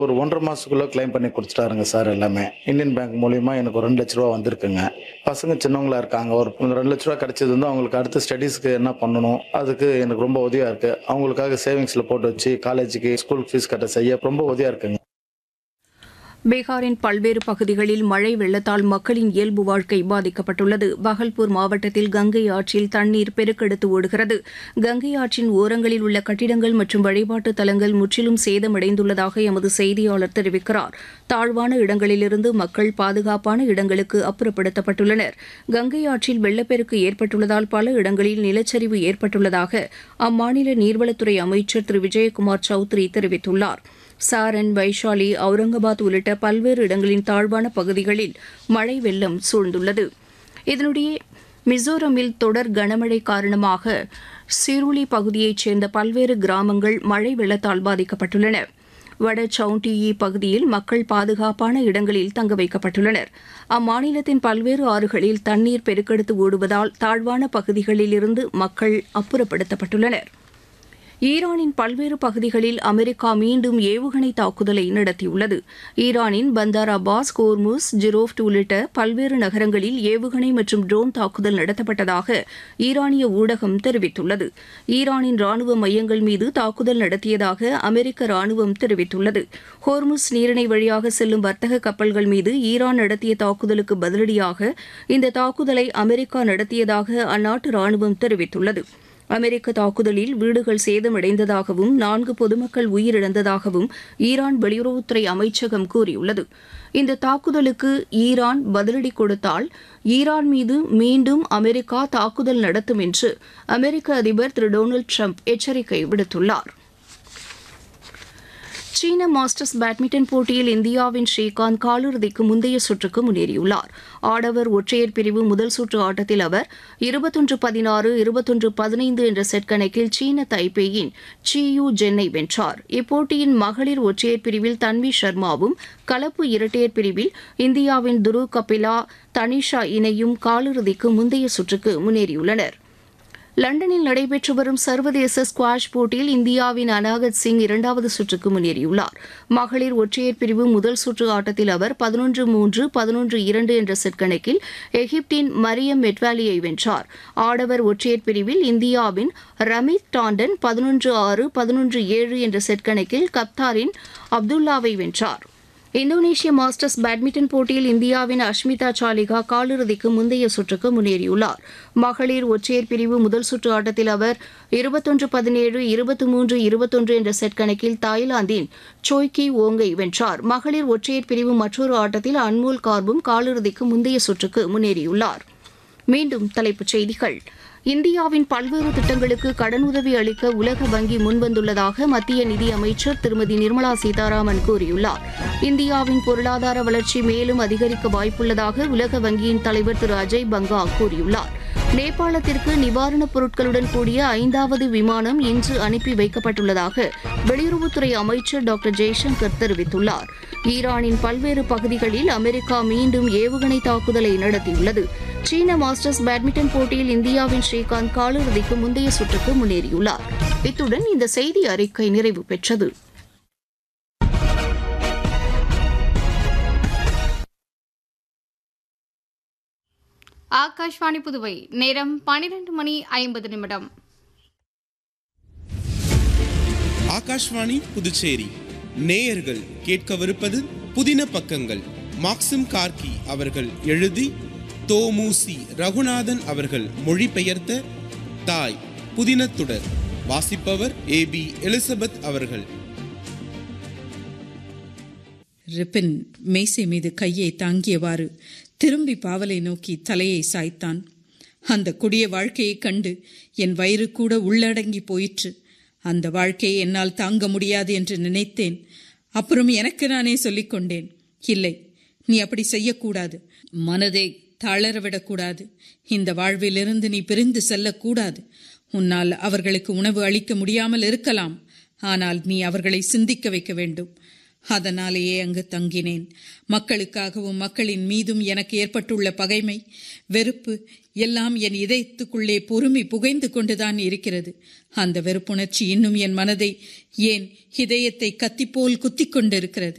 ஒரு ஒன்றரை மாசத்துக்குள்ள கிளைம் பண்ணி கொடுத்துட்டாருங்க சார் எல்லாமே இந்தியன் பேங்க் மூலியமா எனக்கு ஒரு ரெண்டு லட்ச ரூபா வந்திருக்குங்க பசங்க சின்னவங்களா இருக்காங்க ஒரு ரெண்டு லட்ச ரூபா கிடைச்சது வந்து அவங்களுக்கு அடுத்த ஸ்டடீஸ்க்கு என்ன பண்ணணும் அதுக்கு எனக்கு ரொம்ப உதவியா இருக்கு அவங்களுக்காக சேவிங்ஸ்ல போட்டு வச்சு காலேஜுக்கு ஸ்கூல் ஃபீஸ் கட்ட செய்ய ரொம்ப உதவியா இருக்குங்க பீகாரின் பல்வேறு பகுதிகளில் மழை வெள்ளத்தால் மக்களின் இயல்பு வாழ்க்கை பாதிக்கப்பட்டுள்ளது பகல்பூர் மாவட்டத்தில் கங்கை ஆற்றில் தண்ணீர் பெருக்கெடுத்து ஓடுகிறது கங்கை ஆற்றின் ஓரங்களில் உள்ள கட்டிடங்கள் மற்றும் வழிபாட்டு தலங்கள் முற்றிலும் சேதமடைந்துள்ளதாக எமது செய்தியாளர் தெரிவிக்கிறார் தாழ்வான இடங்களிலிருந்து மக்கள் பாதுகாப்பான இடங்களுக்கு அப்புறப்படுத்தப்பட்டுள்ளனர் கங்கை ஆற்றில் வெள்ளப்பெருக்கு ஏற்பட்டுள்ளதால் பல இடங்களில் நிலச்சரிவு ஏற்பட்டுள்ளதாக அம்மாநில நீர்வளத்துறை அமைச்சர் திரு விஜயகுமார் சௌத்ரி தெரிவித்துள்ளார் சாரன் வைஷாலி அவுரங்காபாத் உள்ளிட்ட பல்வேறு இடங்களின் தாழ்வான பகுதிகளில் மழை வெள்ளம் சூழ்ந்துள்ளது இதனிடையே மிசோரமில் தொடர் கனமழை காரணமாக சிருளி பகுதியைச் சேர்ந்த பல்வேறு கிராமங்கள் மழை வெள்ளத்தால் பாதிக்கப்பட்டுள்ளன வட சவுண்டியி பகுதியில் மக்கள் பாதுகாப்பான இடங்களில் தங்க வைக்கப்பட்டுள்ளனர் அம்மாநிலத்தின் பல்வேறு ஆறுகளில் தண்ணீர் பெருக்கெடுத்து ஓடுவதால் தாழ்வான பகுதிகளிலிருந்து மக்கள் அப்புறப்படுத்தப்பட்டுள்ளனர் ஈரானின் பல்வேறு பகுதிகளில் அமெரிக்கா மீண்டும் ஏவுகணை தாக்குதலை நடத்தியுள்ளது ஈரானின் பந்தார் அப்பாஸ் கோர்முஸ் ஜிரோஃப்ட் உள்ளிட்ட பல்வேறு நகரங்களில் ஏவுகணை மற்றும் ட்ரோன் தாக்குதல் நடத்தப்பட்டதாக ஈரானிய ஊடகம் தெரிவித்துள்ளது ஈரானின் ராணுவ மையங்கள் மீது தாக்குதல் நடத்தியதாக அமெரிக்க ராணுவம் தெரிவித்துள்ளது ஹோர்முஸ் நீரிணை வழியாக செல்லும் வர்த்தக கப்பல்கள் மீது ஈரான் நடத்திய தாக்குதலுக்கு பதிலடியாக இந்த தாக்குதலை அமெரிக்கா நடத்தியதாக அந்நாட்டு ராணுவம் தெரிவித்துள்ளது அமெரிக்க தாக்குதலில் வீடுகள் சேதமடைந்ததாகவும் நான்கு பொதுமக்கள் உயிரிழந்ததாகவும் ஈரான் வெளியுறவுத்துறை அமைச்சகம் கூறியுள்ளது இந்த தாக்குதலுக்கு ஈரான் பதிலடி கொடுத்தால் ஈரான் மீது மீண்டும் அமெரிக்கா தாக்குதல் நடத்தும் என்று அமெரிக்க அதிபர் திரு டொனால்டு ட்ரம்ப் எச்சரிக்கை விடுத்துள்ளார் சீன மாஸ்டர்ஸ் பேட்மிண்டன் போட்டியில் இந்தியாவின் ஸ்ரீகாந்த் காலிறுதிக்கு முந்தைய சுற்றுக்கு முன்னேறியுள்ளார் ஆடவர் ஒற்றையர் பிரிவு முதல் சுற்று ஆட்டத்தில் அவர் இருபத்தொன்று பதினாறு இருபத்தொன்று பதினைந்து என்ற செட் கணக்கில் சீன தைப்பேயின் சியூ ஜென்னை வென்றார் இப்போட்டியின் மகளிர் ஒற்றையர் பிரிவில் தன்வி சர்மாவும் கலப்பு இரட்டையர் பிரிவில் இந்தியாவின் துரு கபிலா தனிஷா இணையும் காலிறுதிக்கு முந்தைய சுற்றுக்கு முன்னேறியுள்ளனா் லண்டனில் நடைபெற்று வரும் சர்வதேச ஸ்குவாஷ் போட்டியில் இந்தியாவின் அனாகத் சிங் இரண்டாவது சுற்றுக்கு முன்னேறியுள்ளார் மகளிர் ஒற்றையர் பிரிவு முதல் சுற்று ஆட்டத்தில் அவர் பதினொன்று மூன்று பதினொன்று இரண்டு என்ற செட் கணக்கில் எகிப்தின் மரியம் மெட்வாலியை வென்றார் ஆடவர் ஒற்றையர் பிரிவில் இந்தியாவின் ரமித் டாண்டன் பதினொன்று ஆறு பதினொன்று ஏழு என்ற செட் கணக்கில் கப்தாரின் அப்துல்லாவை வென்றார் இந்தோனேஷிய மாஸ்டர்ஸ் பேட்மிண்டன் போட்டியில் இந்தியாவின் அஷ்மிதா சாலிகா காலிறுதிக்கு முந்தைய சுற்றுக்கு முன்னேறியுள்ளார் மகளிர் ஒற்றையர் பிரிவு முதல் சுற்று ஆட்டத்தில் அவர் இருபத்தொன்று பதினேழு இருபத்தி மூன்று இருபத்தொன்று என்ற செட் கணக்கில் தாய்லாந்தின் சோய்கி ஓங்கை வென்றார் மகளிர் ஒற்றையர் பிரிவு மற்றொரு ஆட்டத்தில் அன்மோல் கார்பும் காலிறுதிக்கு முந்தைய சுற்றுக்கு முன்னேறியுள்ளார் மீண்டும் தலைப்புச் செய்திகள் இந்தியாவின் பல்வேறு திட்டங்களுக்கு கடனுதவி அளிக்க உலக வங்கி முன்வந்துள்ளதாக மத்திய நிதி அமைச்சர் திருமதி நிர்மலா சீதாராமன் கூறியுள்ளார் இந்தியாவின் பொருளாதார வளர்ச்சி மேலும் அதிகரிக்க வாய்ப்புள்ளதாக உலக வங்கியின் தலைவர் திரு அஜய் பங்கா கூறியுள்ளார் நேபாளத்திற்கு நிவாரணப் பொருட்களுடன் கூடிய ஐந்தாவது விமானம் இன்று அனுப்பி வைக்கப்பட்டுள்ளதாக வெளியுறவுத்துறை அமைச்சர் டாக்டர் ஜெய்சங்கர் தெரிவித்துள்ளார் ஈரானின் பல்வேறு பகுதிகளில் அமெரிக்கா மீண்டும் ஏவுகணை தாக்குதலை நடத்தியுள்ளது சீன மாஸ்டர்ஸ் பேட்மிண்டன் போட்டியில் இந்தியாவின் ஸ்ரீகாந்த் காலிறுதிக்கு முந்தைய சுற்றுக்கு முன்னேறியுள்ளார் இத்துடன் இந்த செய்தி அறிக்கை நிறைவு பெற்றது ஆகாஷ்வாணி புதுவை நேரம் பனிரெண்டு மணி ஐம்பது நிமிடம் ஆகாஷ்வாணி புதுச்சேரி நேயர்கள் கேட்கவிருப்பது புதின பக்கங்கள் மாக்சிம் கார்கி அவர்கள் எழுதி தோமுசி ரகுநாதன் அவர்கள் மொழிபெயர்த்த தாய் புதினத்துடர் வாசிப்பவர் ஏ பி எலிசபெத் அவர்கள் ரிப்பின் மேசை மீது கையை தாங்கியவாறு திரும்பி பாவலை நோக்கி தலையை சாய்த்தான் அந்த கொடிய வாழ்க்கையைக் கண்டு என் வயிறு கூட உள்ளடங்கி போயிற்று அந்த வாழ்க்கையை என்னால் தாங்க முடியாது என்று நினைத்தேன் அப்புறம் எனக்கு நானே சொல்லிக் கொண்டேன் இல்லை நீ அப்படி செய்யக்கூடாது மனதை தளரவிடக்கூடாது இந்த வாழ்விலிருந்து நீ பிரிந்து செல்லக்கூடாது உன்னால் அவர்களுக்கு உணவு அளிக்க முடியாமல் இருக்கலாம் ஆனால் நீ அவர்களை சிந்திக்க வைக்க வேண்டும் அதனாலேயே அங்கு தங்கினேன் மக்களுக்காகவும் மக்களின் மீதும் எனக்கு ஏற்பட்டுள்ள பகைமை வெறுப்பு எல்லாம் என் இதயத்துக்குள்ளே பொறுமை புகைந்து கொண்டுதான் இருக்கிறது அந்த வெறுப்புணர்ச்சி இன்னும் என் மனதை ஏன் இதயத்தை கத்திப்போல் குத்திக் கொண்டிருக்கிறது